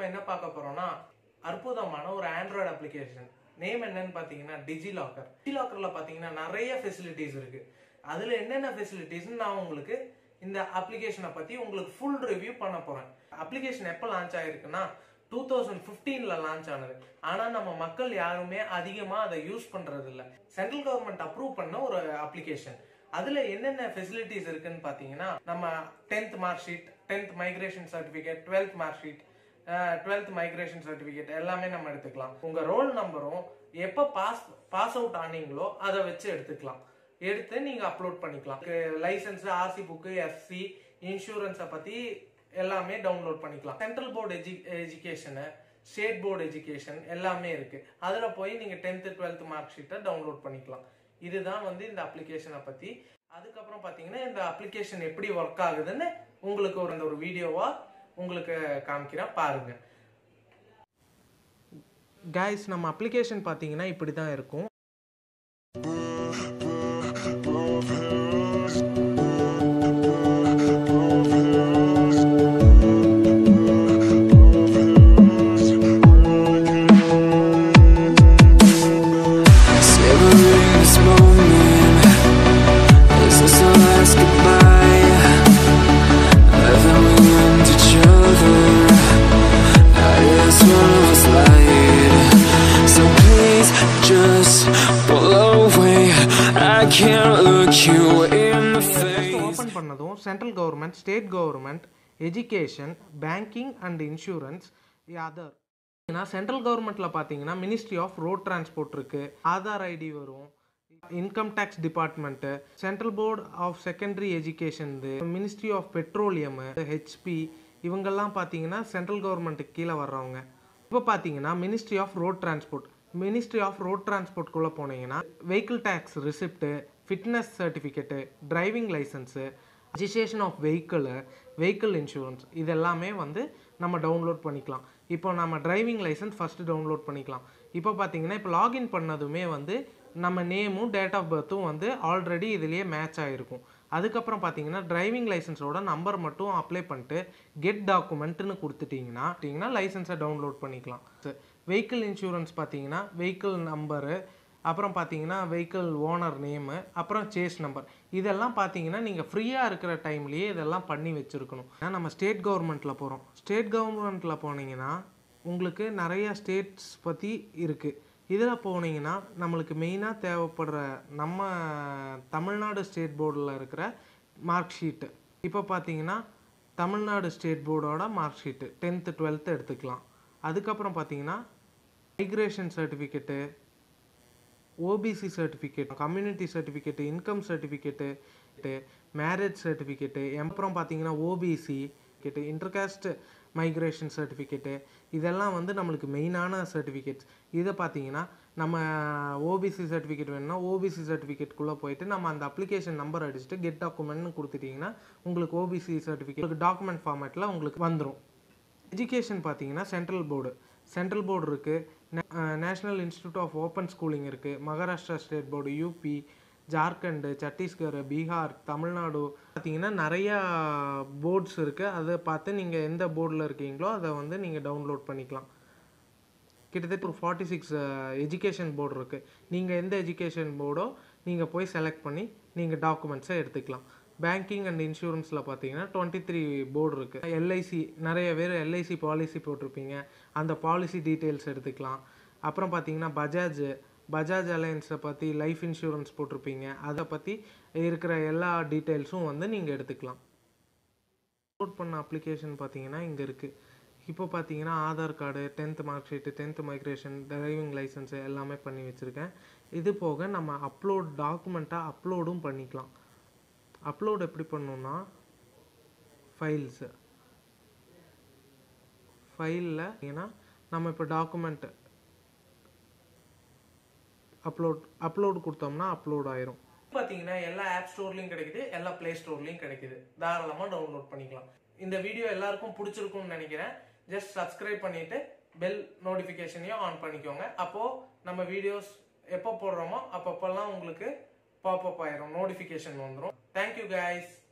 என்ன பார்க்க போறோம்னா அற்புதமான ஒரு ஆண்ட்ராய்டு அப்ளிகேஷன் நேம் என்னன்னு பார்த்தீங்கன்னா டிஜிலாக்கர் டிஜிலாக்கர்ல பார்த்தீங்கன்னா நிறைய ஃபெசிலிட்டிஸ் இருக்கு அதுல என்னென்ன ஃபெசிலிட்டிஸ்னு நான் உங்களுக்கு இந்த அப்ளிகேஷனை பத்தி உங்களுக்கு ஃபுல் ரிவ்யூ பண்ண போறேன் அப்ளிகேஷன் எப்போ லான்ச் ஆயிருக்குன்னா டூ தௌசண்ட் ஃபிஃப்டீன்ல லான்ச் ஆனது ஆனா நம்ம மக்கள் யாருமே அதிகமா அதை யூஸ் பண்றது இல்ல சென்ட்ரல் கவர்மெண்ட் அப்ரூவ் பண்ண ஒரு அப்ளிகேஷன் அதுல என்னென்ன ஃபெசிலிட்டிஸ் இருக்குன்னு பாத்தீங்கன்னா நம்ம tenth mark sheet tenth migration certificate twelfth mark sheet twelfth migration certificate எல்லாமே நம்ம எடுத்துக்கலாம் உங்க ரோல் நம்பரும் எப்போ பாஸ் பாஸ் அவுட் ஆனீங்களோ அதை வச்சு எடுத்துக்கலாம் எடுத்து நீங்க அப்லோட் பண்ணிக்கலாம் லைசன்ஸ் ஆர்சி புக்கு எஃப்சி இன்சூரன்ஸை பத்தி எல்லாமே டவுன்லோட் பண்ணிக்கலாம் central board edu education state board education எல்லாமே இருக்கு அதுல போய் நீங்க டென்த்து டுவெல்த் மார்க் ஷீட்டை டவுன்லோட் பண்ணிக்கலாம் இதுதான் வந்து இந்த அப்ளிகேஷனை பத்தி அதுக்கப்புறம் பாத்தீங்கன்னா இந்த அப்ளிகேஷன் எப்படி ஒர்க் ஆகுதுன்னு உங்களுக்கு ஒரு இந்த ஒரு வீடியோவா உங்களுக்கு காமிக்கிறேன் பாருங்க கைஸ் நம்ம அப்ளிகேஷன் பார்த்தீங்கன்னா இப்படி தான் இருக்கும் Savoring this moment Is this our last goodbye? Haven't we learned each other? Is one of us lied? So please just pull away I can't look you in the face open பண்ணதும் central government state government education banking and insurance other ஏன்னா central கவர்மெண்ட்டில் பார்த்தீங்கன்னா ministry of road transport இருக்குது Aadhaar ID வரும் income tax department central board of secondary education ministry of petroleum HP இவங்கெல்லாம் பார்த்தீங்கன்னா central கவர்மெண்ட்டுக்கு கீழே வர்றவங்க இப்போ பார்த்தீங்கன்னா ministry of road transport ministry of road டிரான்ஸ்போர்ட்குள்ளே போனீங்கன்னா vehicle tax receipt fitness certificate driving licence registration of vehicle vehicle insurance இது எல்லாமே வந்து நம்ம டவுன்லோட் பண்ணிக்கலாம் இப்போ நம்ம டிரைவிங் லைசன்ஸ் ஃபஸ்ட்டு டவுன்லோட் பண்ணிக்கலாம் இப்போ பார்த்தீங்கன்னா இப்போ லாகின் பண்ணதுமே வந்து நம்ம நேமும் டேட் ஆஃப் பர்த்தும் வந்து ஆல்ரெடி இதுலேயே மேட்ச் ஆகிருக்கும் அதுக்கப்புறம் பார்த்தீங்கன்னா டிரைவிங் லைசன்ஸோட நம்பர் மட்டும் அப்ளை பண்ணிட்டு கெட் டாக்குமெண்ட்னு கொடுத்துட்டிங்கன்னா பார்த்தீங்கன்னா லைசன்ஸை டவுன்லோட் பண்ணிக்கலாம் வெஹிக்கிள் இன்சூரன்ஸ் பார்த்தீங்கன்னா வெஹிக்கிள் நம்பரு அப்புறம் பார்த்தீங்கன்னா வெஹிக்கிள் ஓனர் நேமு அப்புறம் சேஸ் நம்பர் இதெல்லாம் பார்த்தீங்கன்னா நீங்கள் ஃப்ரீயாக இருக்கிற டைம்லேயே இதெல்லாம் பண்ணி வச்சுருக்கணும் ஏன்னா நம்ம ஸ்டேட் கவர்மெண்ட்டில் போகிறோம் ஸ்டேட் கவர்மெண்ட்டில் போனீங்கன்னா உங்களுக்கு நிறைய ஸ்டேட்ஸ் பற்றி இருக்குது இதில் போனீங்கன்னா நம்மளுக்கு மெயினாக தேவைப்படுற நம்ம தமிழ்நாடு ஸ்டேட் போர்டில் இருக்கிற மார்க் ஷீட்டு இப்போ பார்த்தீங்கன்னா தமிழ்நாடு ஸ்டேட் போர்டோட மார்க் ஷீட்டு டென்த்து டுவெல்த்து எடுத்துக்கலாம் அதுக்கப்புறம் பார்த்தீங்கன்னா migration certificate OBC certificate community certificate income certificate marriage certificate அப்புறம் பார்த்தீங்கன்னா ஓபிசி கேட்டு இன்டர்காஸ்ட் மைக்ரேஷன் சர்டிஃபிகேட்டு இதெல்லாம் வந்து நம்மளுக்கு மெயினான சர்டிஃபிகேட்ஸ் இதை பார்த்தீங்கன்னா நம்ம ஓபிசி சர்டிஃபிகேட் வேணும்னா ஓபிசி சர்டிஃபிகேட்குள்ளே போயிட்டு நம்ம அந்த அப்ளிகேஷன் நம்பர் அடிச்சுட்டு கெட் டாக்குமெண்ட்னு கொடுத்துட்டிங்கன்னா உங்களுக்கு ஓபிசி சர்டிஃபிகேட் டாக்குமெண்ட் ஃபார்மேட்டில் உங்களுக்கு வந்துடும் எஜுகேஷன் பார்த்தீங்கன்னா சென்ட்ரல் போர்டு சென்ட்ரல் போர்டு இருக்குது national institute of open schooling இருக்குது Maharashtra state board UP Jharkhand Chhattisgarh Bihar Tamil Nadu பார்த்தீங்கன்னா நிறையா போர்ட்ஸ் இருக்குது அதை பார்த்து நீங்கள் எந்த போர்டில் இருக்கீங்களோ அதை வந்து நீங்கள் டவுன்லோட் பண்ணிக்கலாம் கிட்டத்தட்ட ஒரு ஃபார்ட்டி சிக்ஸ் எஜுகேஷன் போர்டு இருக்குது நீங்கள் எந்த எஜுகேஷன் போர்டோ நீங்கள் போய் செலக்ட் பண்ணி நீங்கள் டாக்குமெண்ட்ஸை எடுத்துக்கலாம் பேங்கிங் அண்ட் இன்சூரன்ஸில் பார்த்தீங்கன்னா டுவெண்ட்டி த்ரீ போர்டு இருக்குது எல்ஐசி நிறைய பேர் எல்ஐசி பாலிசி போட்டிருப்பீங்க அந்த பாலிசி டீட்டெயில்ஸ் எடுத்துக்கலாம் அப்புறம் பார்த்தீங்கன்னா பஜாஜ் பஜாஜ் அலையன்ஸை பற்றி லைஃப் இன்சூரன்ஸ் போட்டிருப்பீங்க அதை பற்றி இருக்கிற எல்லா டீட்டெயில்ஸும் வந்து நீங்கள் எடுத்துக்கலாம் டவுன்லோட் பண்ண அப்ளிகேஷன் பார்த்தீங்கன்னா இங்கே இருக்குது இப்போ பார்த்தீங்கன்னா Aadhaar card tenth mark sheet tenth migration driving licence எல்லாமே பண்ணி வச்சுருக்கேன் இது போக நம்ம அப்லோட் டாக்குமெண்ட்டாக அப்லோடும் பண்ணிக்கலாம் அப்லோட் எப்படி பண்ணணும்னா ஃபைல்ஸு ஃபைலில் ஏன்னா நம்ம இப்போ டாக்குமெண்ட் அப்லோட் அப்லோட் கொடுத்தோம்னா அப்லோட் ஆயிரும் பார்த்தீங்கன்னா எல்லா ஆப் ஸ்டோர்லையும் கிடைக்குது எல்லா ப்ளே ஸ்டோர்லையும் கிடைக்குது தாராளமாக டவுன்லோட் பண்ணிக்கலாம் இந்த வீடியோ எல்லாருக்கும் பிடிச்சிருக்கும்னு நினைக்கிறேன் ஜஸ்ட் சப்ஸ்கிரைப் பண்ணிட்டு பெல் நோட்டிஃபிகேஷனையும் ஆன் பண்ணிக்கோங்க அப்போ நம்ம வீடியோஸ் எப்போ போடுறோமோ அப்பப்பெல்லாம் உங்களுக்கு பாப்அப் ஆயிரும் நோட்டிஃபிகேஷன் வந்துடும் தேங்க்யூ கைஸ்